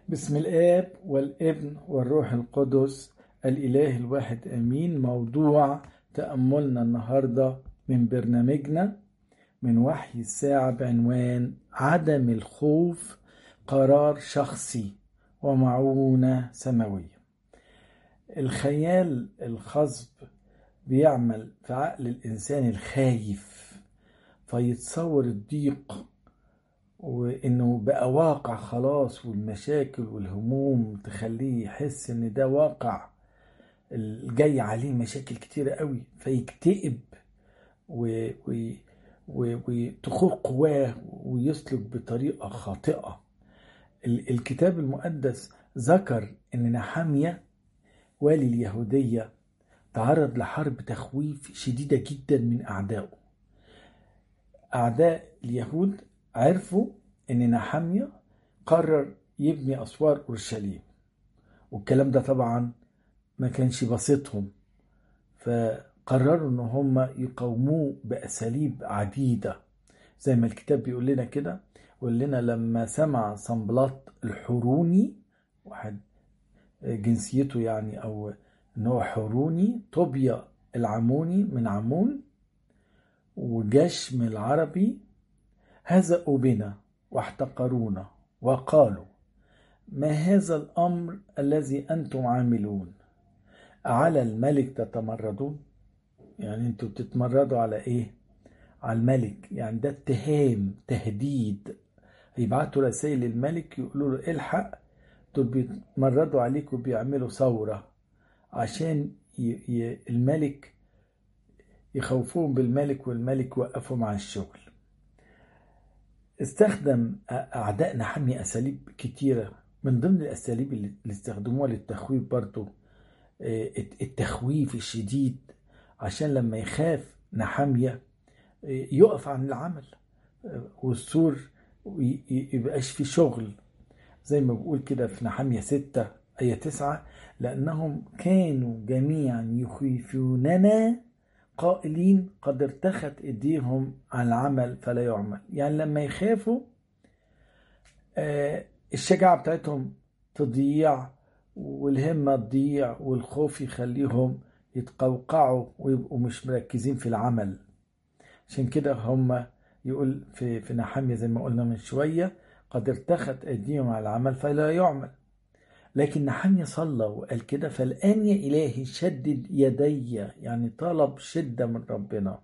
بسم الآب والابن والروح القدس الإله الواحد آمين موضوع تأملنا النهاردة من برنامجنا من وحي الساعة بعنوان عدم الخوف قرار شخصي ومعونة سماوية الخيال الخصب بيعمل في عقل الإنسان الخايف فيتصور الضيق وانه بقى واقع خلاص والمشاكل والهموم تخليه يحس ان ده واقع جاي عليه مشاكل كتيرة قوي فيكتئب و... و... و... وتخور قواه ويسلك بطريقة خاطئة ال... الكتاب المقدس ذكر ان نحامية والي اليهودية تعرض لحرب تخويف شديدة جدا من أعدائه أعداء اليهود عرفوا ان نحمية قرر يبني اسوار اورشليم والكلام ده طبعا ما كانش بسيطهم فقرروا ان هم يقاوموه باساليب عديده زي ما الكتاب بيقول لنا كده يقول لنا لما سمع صنبلاط الحروني واحد جنسيته يعني او ان هو حروني طوبيا العموني من عمون وجشم العربي هزأوا بنا واحتقرونا وقالوا ما هذا الأمر الذي أنتم عاملون على الملك تتمردون يعني أنتم بتتمردوا على إيه على الملك يعني ده اتهام تهديد يبعتوا رسائل للملك يقولوا له الحق دول بيتمردوا عليك وبيعملوا ثورة عشان ي... ي... الملك يخوفوهم بالملك والملك يوقفهم عن الشغل استخدم أعدائنا حمي أساليب كتيرة من ضمن الأساليب اللي استخدموها للتخويف برضو التخويف الشديد عشان لما يخاف نحامية يقف عن العمل والسور يبقاش في شغل زي ما بقول كده في نحامية ستة آية تسعة لأنهم كانوا جميعا يخيفوننا قائلين قد ارتخت ايديهم عن العمل فلا يعمل يعني لما يخافوا الشجاعة بتاعتهم تضيع والهمة تضيع والخوف يخليهم يتقوقعوا ويبقوا مش مركزين في العمل عشان كده هم يقول في في نحامية زي ما قلنا من شوية قد ارتخت ايديهم على العمل فلا يعمل لكن نحمية صلى وقال كده فالآن يا إلهي شدد يدي يعني طلب شدة من ربنا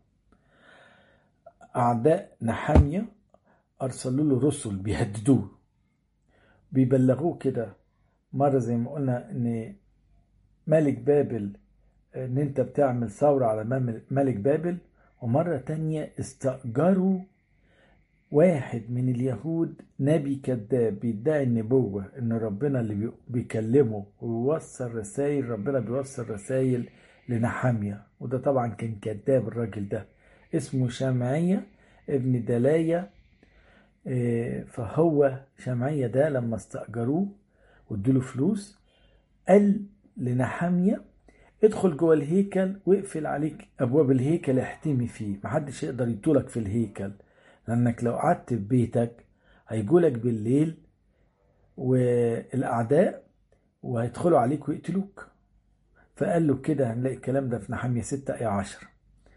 أعداء نحمية أرسلوا له رسل بيهددوه بيبلغوه كده مرة زي ما قلنا إن ملك بابل إن أنت بتعمل ثورة على ملك بابل ومرة تانية استأجروا واحد من اليهود نبي كذاب بيدعي النبوة ان ربنا اللي بيكلمه ويوصل رسائل ربنا بيوصل رسائل لنحامية وده طبعا كان كذاب الراجل ده اسمه شمعية ابن دلاية فهو شمعية ده لما استأجروه وادوله فلوس قال لنحامية ادخل جوه الهيكل واقفل عليك ابواب الهيكل احتمي فيه محدش يقدر يطولك في الهيكل لأنك لو قعدت في بيتك هيجولك بالليل والأعداء وهيدخلوا عليك ويقتلوك فقال له كده هنلاقي الكلام ده في نحمية 6 آية 10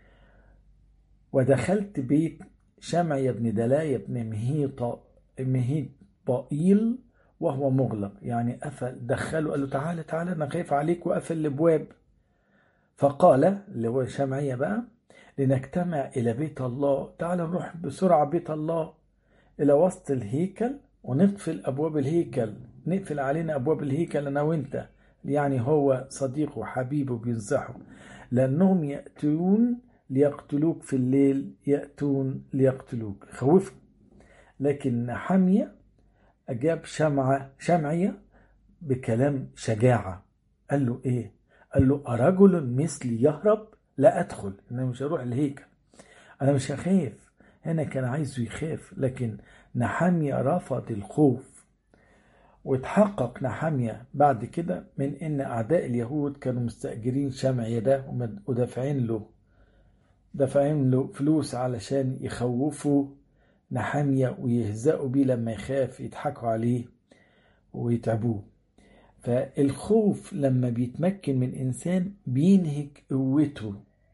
ودخلت بيت شمعي بن دلاية بن مهيط مهيط بائيل وهو مغلق يعني قفل دخله قال له تعالى تعالى انا خايف عليك وقفل الابواب فقال اللي هو شمعية بقى لنجتمع إلى بيت الله تعال نروح بسرعة بيت الله إلى وسط الهيكل ونقفل أبواب الهيكل نقفل علينا أبواب الهيكل أنا وإنت يعني هو صديقه وحبيبه بينصحه لأنهم يأتون ليقتلوك في الليل يأتون ليقتلوك خوفه لكن حمية أجاب شمعة شمعية بكلام شجاعة قال له إيه قال له أرجل مثلي يهرب لا ادخل انا مش هروح الهيكل انا مش هخاف هنا كان عايزه يخاف لكن نحامية رفض الخوف واتحقق نحامية بعد كده من ان اعداء اليهود كانوا مستأجرين شمع ده ودافعين له دافعين له فلوس علشان يخوفوا نحامية ويهزقوا بيه لما يخاف يضحكوا عليه ويتعبوه فالخوف لما بيتمكن من إنسان بينهك قوته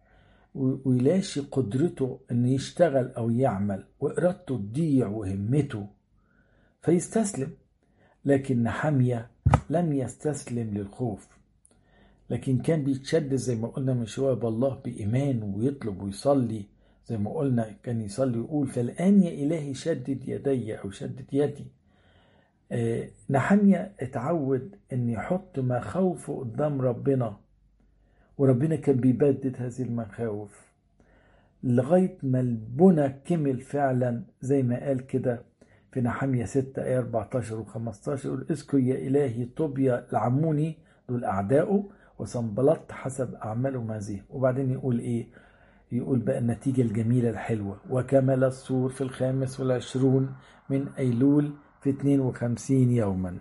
ويلاشي قدرته إنه يشتغل أو يعمل وإرادته تضيع وهمته فيستسلم لكن نحمية لم يستسلم للخوف لكن كان بيتشد زي ما قلنا من شوية بالله بإيمان ويطلب ويصلي زي ما قلنا كان يصلي ويقول فالآن يا إلهي شدد يدي أو شدد يدي آه نحمية اتعود ان يحط مخاوفه قدام ربنا وربنا كان بيبدد هذه المخاوف لغاية ما البنى كمل فعلا زي ما قال كده في نحمية 6 آية 14 و 15 يقول اذكر يا إلهي طوبيا العموني دول أعدائه وصنبلط حسب أعمالهم هذه وبعدين يقول إيه يقول بقى النتيجة الجميلة الحلوة وكمل السور في الخامس والعشرون من أيلول في 52 يوما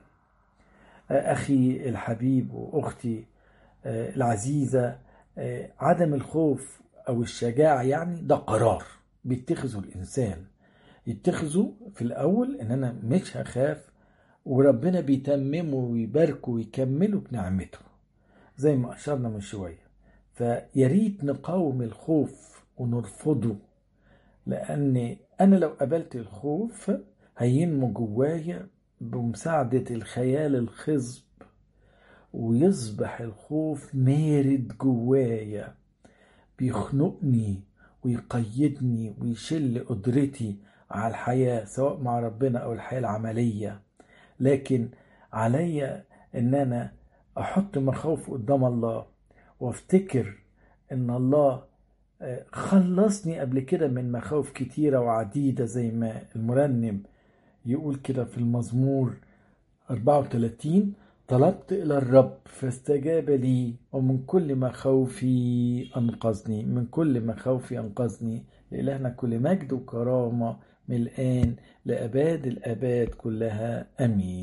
أخي الحبيب وأختي العزيزة عدم الخوف أو الشجاعة يعني ده قرار بيتخذه الإنسان يتخذه في الأول إن أنا مش هخاف وربنا بيتممه ويباركه ويكمله بنعمته زي ما أشرنا من شوية فياريت نقاوم الخوف ونرفضه لأن أنا لو قبلت الخوف هينمو جوايا بمساعدة الخيال الخصب ويصبح الخوف مارد جوايا بيخنقني ويقيدني ويشل قدرتي على الحياة سواء مع ربنا أو الحياة العملية لكن عليا إن أنا أحط مخاوف قدام الله وافتكر إن الله خلصني قبل كده من مخاوف كتيرة وعديدة زي ما المرنم يقول كده في المزمور 34 طلبت إلى الرب فاستجاب لي ومن كل مخاوفي أنقذني من كل مخاوفي أنقذني لإلهنا كل مجد وكرامة من الآن لأباد الآباد كلها أمين